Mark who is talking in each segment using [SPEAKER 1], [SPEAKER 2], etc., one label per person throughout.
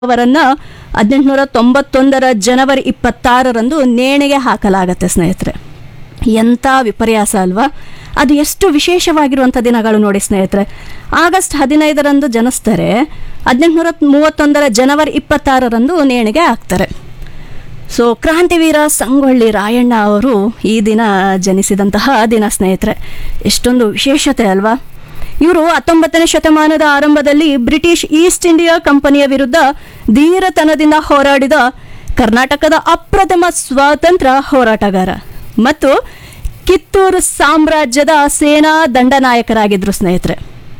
[SPEAKER 1] ಅವರನ್ನ ಹದಿನೆಂಟುನೂರ ತೊಂಬತ್ತೊಂದರ ಜನವರಿ ಇಪ್ಪತ್ತಾರರಂದು ನೇಣಿಗೆ ಹಾಕಲಾಗತ್ತೆ ಸ್ನೇಹಿತರೆ ಎಂಥ ವಿಪರ್ಯಾಸ ಅಲ್ವಾ ಅದು ಎಷ್ಟು ವಿಶೇಷವಾಗಿರುವಂಥ ದಿನಗಳು ನೋಡಿ ಸ್ನೇಹಿತರೆ ಆಗಸ್ಟ್ ಹದಿನೈದರಂದು ಜನಿಸ್ತಾರೆ ಹದಿನೆಂಟುನೂರ ಮೂವತ್ತೊಂದರ ಜನವರಿ ಇಪ್ಪತ್ತಾರರಂದು ನೇಣಿಗೆ ಹಾಕ್ತಾರೆ ಸೊ ಕ್ರಾಂತಿವೀರ ಸಂಗೊಳ್ಳಿ ರಾಯಣ್ಣ ಅವರು ಈ ದಿನ ಜನಿಸಿದಂತಹ ದಿನ ಸ್ನೇಹಿತರೆ ಎಷ್ಟೊಂದು ವಿಶೇಷತೆ ಅಲ್ವಾ ಇವರು ಹತ್ತೊಂಬತ್ತನೇ ಶತಮಾನದ ಆರಂಭದಲ್ಲಿ ಬ್ರಿಟಿಷ್ ಈಸ್ಟ್ ಇಂಡಿಯಾ ಕಂಪನಿಯ ವಿರುದ್ಧ ಧೀರತನದಿಂದ ಹೋರಾಡಿದ ಕರ್ನಾಟಕದ ಅಪ್ರಥಮ ಸ್ವಾತಂತ್ರ್ಯ ಹೋರಾಟಗಾರ ಮತ್ತು ಕಿತ್ತೂರು ಸಾಮ್ರಾಜ್ಯದ ಸೇನಾ ದಂಡನಾಯಕರಾಗಿದ್ದರು ಸ್ನೇಹಿತರೆ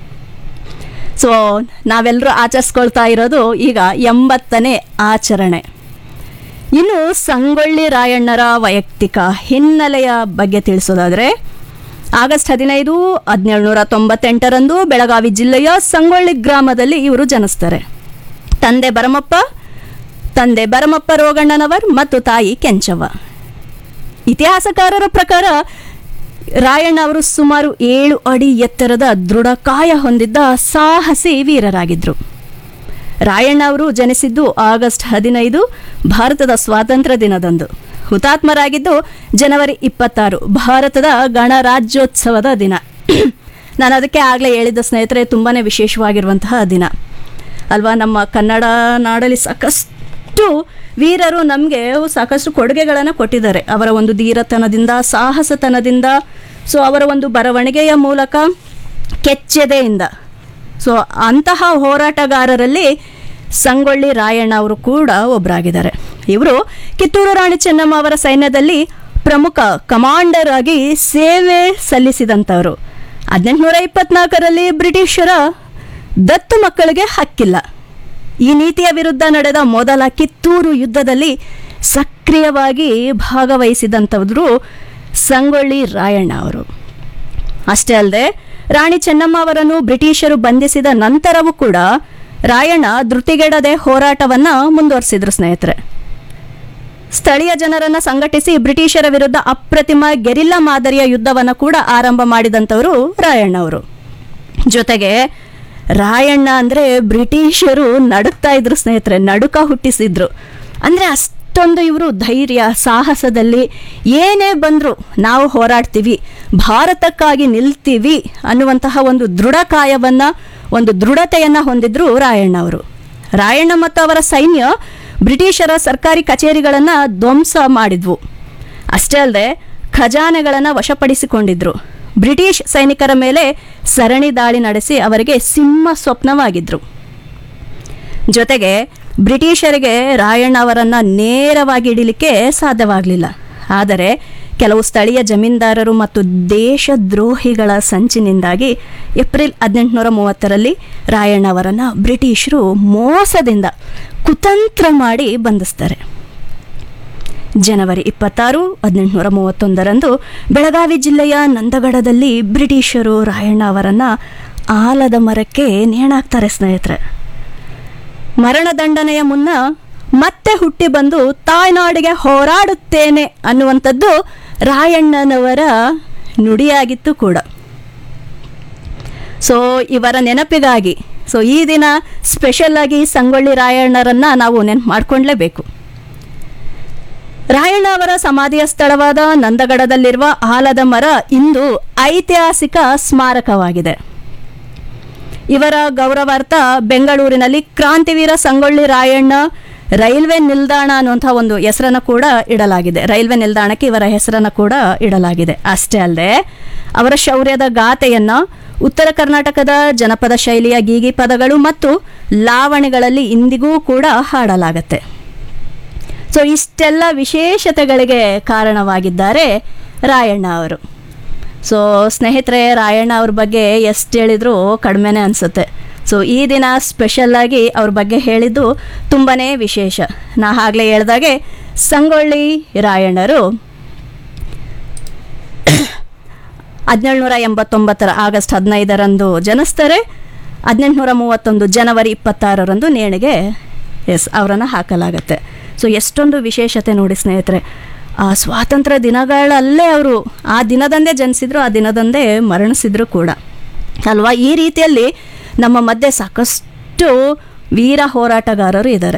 [SPEAKER 1] ಸೊ ನಾವೆಲ್ಲರೂ ಆಚರಿಸ್ಕೊಳ್ತಾ ಇರೋದು ಈಗ ಎಂಬತ್ತನೇ ಆಚರಣೆ ಇನ್ನು ಸಂಗೊಳ್ಳಿ ರಾಯಣ್ಣರ ವೈಯಕ್ತಿಕ ಹಿನ್ನೆಲೆಯ ಬಗ್ಗೆ ತಿಳಿಸೋದಾದರೆ ಆಗಸ್ಟ್ ಹದಿನೈದು ಹದಿನೇಳುನೂರ ತೊಂಬತ್ತೆಂಟರಂದು ಬೆಳಗಾವಿ ಜಿಲ್ಲೆಯ ಸಂಗೊಳ್ಳಿ ಗ್ರಾಮದಲ್ಲಿ ಇವರು ಜನಿಸ್ತಾರೆ ತಂದೆ ಭರಮಪ್ಪ ತಂದೆ ಭರಮಪ್ಪ ರೋಗಣ್ಣನವರ್ ಮತ್ತು ತಾಯಿ ಕೆಂಚವ್ವ ಇತಿಹಾಸಕಾರರ ಪ್ರಕಾರ ರಾಯಣ್ಣ ಅವರು ಸುಮಾರು ಏಳು ಅಡಿ ಎತ್ತರದ ದೃಢಕಾಯ ಹೊಂದಿದ್ದ ಸಾಹಸಿ ವೀರರಾಗಿದ್ದರು ರಾಯಣ್ಣ ಅವರು ಜನಿಸಿದ್ದು ಆಗಸ್ಟ್ ಹದಿನೈದು ಭಾರತದ ಸ್ವಾತಂತ್ರ್ಯ ದಿನದಂದು ಹುತಾತ್ಮರಾಗಿದ್ದು ಜನವರಿ ಇಪ್ಪತ್ತಾರು ಭಾರತದ ಗಣರಾಜ್ಯೋತ್ಸವದ ದಿನ ನಾನು ಅದಕ್ಕೆ ಆಗಲೇ ಹೇಳಿದ್ದ ಸ್ನೇಹಿತರೆ ತುಂಬಾ ವಿಶೇಷವಾಗಿರುವಂತಹ ದಿನ ಅಲ್ವಾ ನಮ್ಮ ಕನ್ನಡ ನಾಡಲ್ಲಿ ಸಾಕಷ್ಟು ವೀರರು ನಮಗೆ ಸಾಕಷ್ಟು ಕೊಡುಗೆಗಳನ್ನು ಕೊಟ್ಟಿದ್ದಾರೆ ಅವರ ಒಂದು ಧೀರತನದಿಂದ ಸಾಹಸತನದಿಂದ ಸೊ ಅವರ ಒಂದು ಬರವಣಿಗೆಯ ಮೂಲಕ ಕೆಚ್ಚೆದೆಯಿಂದ ಸೊ ಅಂತಹ ಹೋರಾಟಗಾರರಲ್ಲಿ ಸಂಗೊಳ್ಳಿ ರಾಯಣ್ಣ ಅವರು ಕೂಡ ಒಬ್ಬರಾಗಿದ್ದಾರೆ ಇವರು ಕಿತ್ತೂರು ರಾಣಿ ಚೆನ್ನಮ್ಮ ಅವರ ಸೈನ್ಯದಲ್ಲಿ ಪ್ರಮುಖ ಕಮಾಂಡರ್ ಆಗಿ ಸೇವೆ ಸಲ್ಲಿಸಿದಂಥವರು ಹದಿನೆಂಟುನೂರ ಇಪ್ಪತ್ನಾಲ್ಕರಲ್ಲಿ ಬ್ರಿಟಿಷರ ದತ್ತು ಮಕ್ಕಳಿಗೆ ಹಕ್ಕಿಲ್ಲ ಈ ನೀತಿಯ ವಿರುದ್ಧ ನಡೆದ ಮೊದಲ ಕಿತ್ತೂರು ಯುದ್ಧದಲ್ಲಿ ಸಕ್ರಿಯವಾಗಿ ಭಾಗವಹಿಸಿದಂಥವರು ಸಂಗೊಳ್ಳಿ ರಾಯಣ್ಣ ಅವರು ಅಷ್ಟೇ ಅಲ್ಲದೆ ರಾಣಿ ಚೆನ್ನಮ್ಮ ಅವರನ್ನು ಬ್ರಿಟಿಷರು ಬಂಧಿಸಿದ ನಂತರವೂ ಕೂಡ ರಾಯಣ್ಣ ಧೃತಿಗೆಡದೆ ಹೋರಾಟವನ್ನ ಮುಂದುವರಿಸಿದ್ರು ಸ್ನೇಹಿತರೆ ಸ್ಥಳೀಯ ಜನರನ್ನ ಸಂಘಟಿಸಿ ಬ್ರಿಟಿಷರ ವಿರುದ್ಧ ಅಪ್ರತಿಮ ಗೆರಿಲ್ಲಾ ಮಾದರಿಯ ಯುದ್ಧವನ್ನು ಕೂಡ ಆರಂಭ ಮಾಡಿದಂಥವರು ರಾಯಣ್ಣ ಅವರು ಜೊತೆಗೆ ರಾಯಣ್ಣ ಅಂದರೆ ಬ್ರಿಟಿಷರು ನಡುಕ್ತಾ ಇದ್ರು ಸ್ನೇಹಿತರೆ ನಡುಕ ಹುಟ್ಟಿಸಿದ್ರು ಅಂದರೆ ಅಷ್ಟೊಂದು ಇವರು ಧೈರ್ಯ ಸಾಹಸದಲ್ಲಿ ಏನೇ ಬಂದರೂ ನಾವು ಹೋರಾಡ್ತೀವಿ ಭಾರತಕ್ಕಾಗಿ ನಿಲ್ತೀವಿ ಅನ್ನುವಂತಹ ಒಂದು ದೃಢ ಕಾಯವನ್ನು ಒಂದು ದೃಢತೆಯನ್ನು ಹೊಂದಿದ್ರು ರಾಯಣ್ಣ ಅವರು ರಾಯಣ್ಣ ಮತ್ತು ಅವರ ಸೈನ್ಯ ಬ್ರಿಟಿಷರ ಸರ್ಕಾರಿ ಕಚೇರಿಗಳನ್ನು ಧ್ವಂಸ ಮಾಡಿದ್ವು ಅಷ್ಟೇ ಅಲ್ಲದೆ ಖಜಾನೆಗಳನ್ನು ವಶಪಡಿಸಿಕೊಂಡಿದ್ರು ಬ್ರಿಟಿಷ್ ಸೈನಿಕರ ಮೇಲೆ ಸರಣಿ ದಾಳಿ ನಡೆಸಿ ಅವರಿಗೆ ಸಿಂಹ ಸ್ವಪ್ನವಾಗಿದ್ರು ಜೊತೆಗೆ ಬ್ರಿಟಿಷರಿಗೆ ರಾಯಣ್ಣ ಅವರನ್ನು ನೇರವಾಗಿ ಹಿಡಿಲಿಕ್ಕೆ ಸಾಧ್ಯವಾಗಲಿಲ್ಲ ಆದರೆ ಕೆಲವು ಸ್ಥಳೀಯ ಜಮೀನ್ದಾರರು ಮತ್ತು ದೇಶದ್ರೋಹಿಗಳ ಸಂಚಿನಿಂದಾಗಿ ಏಪ್ರಿಲ್ ಹದಿನೆಂಟುನೂರ ಮೂವತ್ತರಲ್ಲಿ ರಾಯಣ್ಣ ಅವರನ್ನು ಬ್ರಿಟಿಷರು ಮೋಸದಿಂದ ಕುತಂತ್ರ ಮಾಡಿ ಬಂಧಿಸ್ತಾರೆ ಜನವರಿ ಇಪ್ಪತ್ತಾರು ಹದಿನೆಂಟುನೂರ ಮೂವತ್ತೊಂದರಂದು ಬೆಳಗಾವಿ ಜಿಲ್ಲೆಯ ನಂದಗಡದಲ್ಲಿ ಬ್ರಿಟಿಷರು ರಾಯಣ್ಣ ಅವರನ್ನು ಆಲದ ಮರಕ್ಕೆ ನೇಣಾಕ್ತಾರೆ ಸ್ನೇಹಿತರೆ ಮರಣದಂಡನೆಯ ಮುನ್ನ ಮತ್ತೆ ಹುಟ್ಟಿ ಬಂದು ತಾಯ್ನಾಡಿಗೆ ಹೋರಾಡುತ್ತೇನೆ ಅನ್ನುವಂಥದ್ದು ರಾಯಣ್ಣನವರ ನುಡಿಯಾಗಿತ್ತು ಕೂಡ ಸೊ ಇವರ ನೆನಪಿಗಾಗಿ ಸೊ ಈ ದಿನ ಸ್ಪೆಷಲ್ ಆಗಿ ಸಂಗೊಳ್ಳಿ ರಾಯಣ್ಣರನ್ನ ನಾವು ನೆನಪು ಮಾಡ್ಕೊಳ್ಳೇಬೇಕು ರಾಯಣ್ಣ ಅವರ ಸಮಾಧಿಯ ಸ್ಥಳವಾದ ನಂದಗಡದಲ್ಲಿರುವ ಆಲದ ಮರ ಇಂದು ಐತಿಹಾಸಿಕ ಸ್ಮಾರಕವಾಗಿದೆ ಇವರ ಗೌರವಾರ್ಥ ಬೆಂಗಳೂರಿನಲ್ಲಿ ಕ್ರಾಂತಿವೀರ ಸಂಗೊಳ್ಳಿ ರಾಯಣ್ಣ ರೈಲ್ವೆ ನಿಲ್ದಾಣ ಅನ್ನುವಂಥ ಒಂದು ಹೆಸರನ್ನು ಕೂಡ ಇಡಲಾಗಿದೆ ರೈಲ್ವೆ ನಿಲ್ದಾಣಕ್ಕೆ ಇವರ ಹೆಸರನ್ನು ಕೂಡ ಇಡಲಾಗಿದೆ ಅಷ್ಟೇ ಅಲ್ಲದೆ ಅವರ ಶೌರ್ಯದ ಗಾಥೆಯನ್ನು ಉತ್ತರ ಕರ್ನಾಟಕದ ಜನಪದ ಶೈಲಿಯ ಗೀಗಿ ಪದಗಳು ಮತ್ತು ಲಾವಣಿಗಳಲ್ಲಿ ಇಂದಿಗೂ ಕೂಡ ಹಾಡಲಾಗತ್ತೆ ಸೊ ಇಷ್ಟೆಲ್ಲ ವಿಶೇಷತೆಗಳಿಗೆ ಕಾರಣವಾಗಿದ್ದಾರೆ ರಾಯಣ್ಣ ಅವರು ಸೊ ಸ್ನೇಹಿತರೆ ರಾಯಣ್ಣ ಅವ್ರ ಬಗ್ಗೆ ಎಷ್ಟು ಹೇಳಿದರೂ ಕಡಿಮೆನೇ ಅನಿಸುತ್ತೆ ಸೊ ಈ ದಿನ ಸ್ಪೆಷಲ್ಲಾಗಿ ಅವ್ರ ಬಗ್ಗೆ ಹೇಳಿದ್ದು ತುಂಬಾ ವಿಶೇಷ ನಾ ಆಗಲೇ ಹೇಳ್ದಾಗೆ ಸಂಗೊಳ್ಳಿ ರಾಯಣ್ಣರು ಹದಿನೇಳುನೂರ ಎಂಬತ್ತೊಂಬತ್ತರ ಆಗಸ್ಟ್ ಹದಿನೈದರಂದು ಜನಿಸ್ತಾರೆ ಹದಿನೆಂಟುನೂರ ಮೂವತ್ತೊಂದು ಜನವರಿ ಇಪ್ಪತ್ತಾರರಂದು ನೇಣಿಗೆ ಎಸ್ ಅವರನ್ನು ಹಾಕಲಾಗತ್ತೆ ಸೊ ಎಷ್ಟೊಂದು ವಿಶೇಷತೆ ನೋಡಿ ಸ್ನೇಹಿತರೆ ಆ ಸ್ವಾತಂತ್ರ್ಯ ದಿನಗಳಲ್ಲೇ ಅವರು ಆ ದಿನದಂದೇ ಜನಿಸಿದ್ರು ಆ ದಿನದಂದೇ ಮರಣಿಸಿದ್ರು ಕೂಡ ಅಲ್ವಾ ಈ ರೀತಿಯಲ್ಲಿ ನಮ್ಮ ಮಧ್ಯೆ ಸಾಕಷ್ಟು ವೀರ ಹೋರಾಟಗಾರರು ಇದ್ದಾರೆ